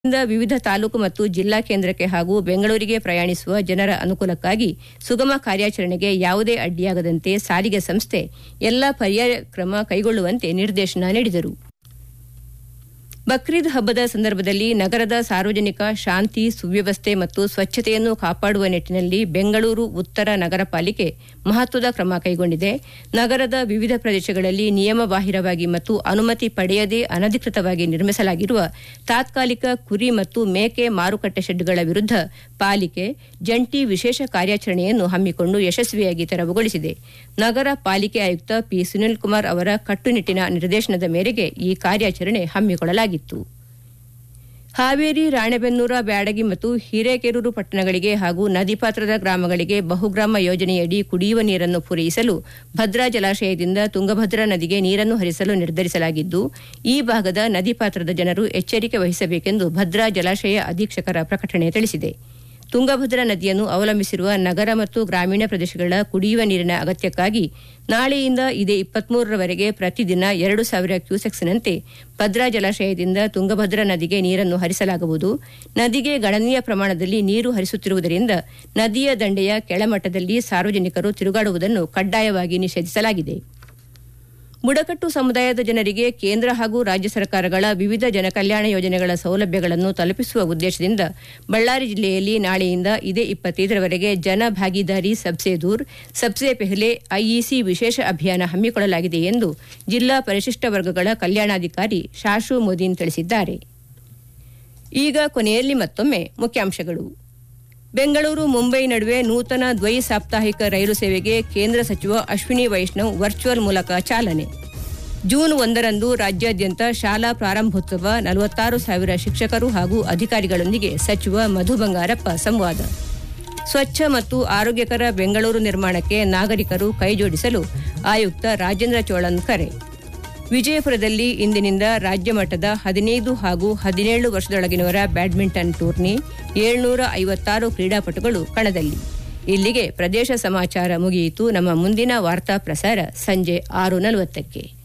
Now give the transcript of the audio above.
ದಿಂದ ವಿವಿಧ ತಾಲೂಕು ಮತ್ತು ಜಿಲ್ಲಾ ಕೇಂದ್ರಕ್ಕೆ ಹಾಗೂ ಬೆಂಗಳೂರಿಗೆ ಪ್ರಯಾಣಿಸುವ ಜನರ ಅನುಕೂಲಕ್ಕಾಗಿ ಸುಗಮ ಕಾರ್ಯಾಚರಣೆಗೆ ಯಾವುದೇ ಅಡ್ಡಿಯಾಗದಂತೆ ಸಾರಿಗೆ ಸಂಸ್ಥೆ ಎಲ್ಲ ಪರ್ಯಾಯ ಕ್ರಮ ಕೈಗೊಳ್ಳುವಂತೆ ನಿರ್ದೇಶನ ನೀಡಿದರು ಬಕ್ರೀದ್ ಹಬ್ಬದ ಸಂದರ್ಭದಲ್ಲಿ ನಗರದ ಸಾರ್ವಜನಿಕ ಶಾಂತಿ ಸುವ್ಯವಸ್ಥೆ ಮತ್ತು ಸ್ವಚ್ಛತೆಯನ್ನು ಕಾಪಾಡುವ ನಿಟ್ಟಿನಲ್ಲಿ ಬೆಂಗಳೂರು ಉತ್ತರ ನಗರ ಪಾಲಿಕೆ ಮಹತ್ವದ ಕ್ರಮ ಕೈಗೊಂಡಿದೆ ನಗರದ ವಿವಿಧ ಪ್ರದೇಶಗಳಲ್ಲಿ ನಿಯಮಬಾಹಿರವಾಗಿ ಮತ್ತು ಅನುಮತಿ ಪಡೆಯದೇ ಅನಧಿಕೃತವಾಗಿ ನಿರ್ಮಿಸಲಾಗಿರುವ ತಾತ್ಕಾಲಿಕ ಕುರಿ ಮತ್ತು ಮೇಕೆ ಮಾರುಕಟ್ಟೆ ಶೆಡ್ಗಳ ವಿರುದ್ಧ ಪಾಲಿಕೆ ಜಂಟಿ ವಿಶೇಷ ಕಾರ್ಯಾಚರಣೆಯನ್ನು ಹಮ್ಮಿಕೊಂಡು ಯಶಸ್ವಿಯಾಗಿ ತೆರವುಗೊಳಿಸಿದೆ ನಗರ ಪಾಲಿಕೆ ಆಯುಕ್ತ ಪಿ ಸುನಿಲ್ ಕುಮಾರ್ ಅವರ ಕಟ್ಟುನಿಟ್ಟಿನ ನಿರ್ದೇಶನದ ಮೇರೆಗೆ ಈ ಕಾರ್ಯಾಚರಣೆ ಹಮ್ಮಿಕೊಳ್ಳಲಾಗಿತ್ತು ಹಾವೇರಿ ರಾಣೆಬೆನ್ನೂರ ಬ್ಯಾಡಗಿ ಮತ್ತು ಹಿರೇಕೆರೂರು ಪಟ್ಟಣಗಳಿಗೆ ಹಾಗೂ ನದಿ ಪಾತ್ರದ ಗ್ರಾಮಗಳಿಗೆ ಬಹುಗ್ರಾಮ ಯೋಜನೆಯಡಿ ಕುಡಿಯುವ ನೀರನ್ನು ಪೂರೈಸಲು ಭದ್ರಾ ಜಲಾಶಯದಿಂದ ತುಂಗಭದ್ರಾ ನದಿಗೆ ನೀರನ್ನು ಹರಿಸಲು ನಿರ್ಧರಿಸಲಾಗಿದ್ದು ಈ ಭಾಗದ ನದಿ ಪಾತ್ರದ ಜನರು ಎಚ್ಚರಿಕೆ ವಹಿಸಬೇಕೆಂದು ಭದ್ರಾ ಜಲಾಶಯ ಅಧೀಕ್ಷಕರ ಪ್ರಕಟಣೆ ತಿಳಿಸಿದೆ ತುಂಗಭದ್ರಾ ನದಿಯನ್ನು ಅವಲಂಬಿಸಿರುವ ನಗರ ಮತ್ತು ಗ್ರಾಮೀಣ ಪ್ರದೇಶಗಳ ಕುಡಿಯುವ ನೀರಿನ ಅಗತ್ಯಕ್ಕಾಗಿ ನಾಳೆಯಿಂದ ಇದೇ ಇಪ್ಪತ್ಮೂರರವರೆಗೆ ಪ್ರತಿದಿನ ಎರಡು ಸಾವಿರ ಕ್ಯೂಸೆಕ್ಸ್ನಂತೆ ಭದ್ರಾ ಜಲಾಶಯದಿಂದ ತುಂಗಭದ್ರಾ ನದಿಗೆ ನೀರನ್ನು ಹರಿಸಲಾಗುವುದು ನದಿಗೆ ಗಣನೀಯ ಪ್ರಮಾಣದಲ್ಲಿ ನೀರು ಹರಿಸುತ್ತಿರುವುದರಿಂದ ನದಿಯ ದಂಡೆಯ ಕೆಳಮಟ್ಟದಲ್ಲಿ ಸಾರ್ವಜನಿಕರು ತಿರುಗಾಡುವುದನ್ನು ಕಡ್ಡಾಯವಾಗಿ ನಿಷೇಧಿಸಲಾಗಿದೆ ಬುಡಕಟ್ಟು ಸಮುದಾಯದ ಜನರಿಗೆ ಕೇಂದ್ರ ಹಾಗೂ ರಾಜ್ಯ ಸರ್ಕಾರಗಳ ವಿವಿಧ ಜನಕಲ್ಯಾಣ ಯೋಜನೆಗಳ ಸೌಲಭ್ಯಗಳನ್ನು ತಲುಪಿಸುವ ಉದ್ದೇಶದಿಂದ ಬಳ್ಳಾರಿ ಜಿಲ್ಲೆಯಲ್ಲಿ ನಾಳೆಯಿಂದ ಇದೇ ಇಪ್ಪತ್ತೈದರವರೆಗೆ ಜನ ಭಾಗೀದಾರಿ ಸಬ್ಸೆ ದೂರ್ ಸಬ್ಸೆ ಪೆಹ್ಲೆ ಐಇಸಿ ವಿಶೇಷ ಅಭಿಯಾನ ಹಮ್ಮಿಕೊಳ್ಳಲಾಗಿದೆ ಎಂದು ಜಿಲ್ಲಾ ಪರಿಶಿಷ್ಟ ವರ್ಗಗಳ ಕಲ್ಯಾಣಾಧಿಕಾರಿ ಶಾಶು ಮೋದಿನ್ ತಿಳಿಸಿದ್ದಾರೆ ಈಗ ಕೊನೆಯಲ್ಲಿ ಮತ್ತೊಮ್ಮೆ ಮುಖ್ಯಾಂಶಗಳು ಬೆಂಗಳೂರು ಮುಂಬೈ ನಡುವೆ ನೂತನ ದ್ವೈ ಸಾಪ್ತಾಹಿಕ ರೈಲು ಸೇವೆಗೆ ಕೇಂದ್ರ ಸಚಿವ ಅಶ್ವಿನಿ ವೈಷ್ಣವ್ ವರ್ಚುವಲ್ ಮೂಲಕ ಚಾಲನೆ ಜೂನ್ ಒಂದರಂದು ರಾಜ್ಯಾದ್ಯಂತ ಶಾಲಾ ಪ್ರಾರಂಭೋತ್ಸವ ನಲವತ್ತಾರು ಸಾವಿರ ಶಿಕ್ಷಕರು ಹಾಗೂ ಅಧಿಕಾರಿಗಳೊಂದಿಗೆ ಸಚಿವ ಮಧು ಬಂಗಾರಪ್ಪ ಸಂವಾದ ಸ್ವಚ್ಛ ಮತ್ತು ಆರೋಗ್ಯಕರ ಬೆಂಗಳೂರು ನಿರ್ಮಾಣಕ್ಕೆ ನಾಗರಿಕರು ಕೈಜೋಡಿಸಲು ಆಯುಕ್ತ ರಾಜೇಂದ್ರ ಚೋಳನ್ ಕರೆ ವಿಜಯಪುರದಲ್ಲಿ ಇಂದಿನಿಂದ ರಾಜ್ಯ ಮಟ್ಟದ ಹದಿನೈದು ಹಾಗೂ ಹದಿನೇಳು ವರ್ಷದೊಳಗಿನವರ ಬ್ಯಾಡ್ಮಿಂಟನ್ ಟೂರ್ನಿ ಏಳ್ನೂರ ಐವತ್ತಾರು ಕ್ರೀಡಾಪಟುಗಳು ಕಣದಲ್ಲಿ ಇಲ್ಲಿಗೆ ಪ್ರದೇಶ ಸಮಾಚಾರ ಮುಗಿಯಿತು ನಮ್ಮ ಮುಂದಿನ ವಾರ್ತಾ ಪ್ರಸಾರ ಸಂಜೆ ಆರು ನಲವತ್ತಕ್ಕೆ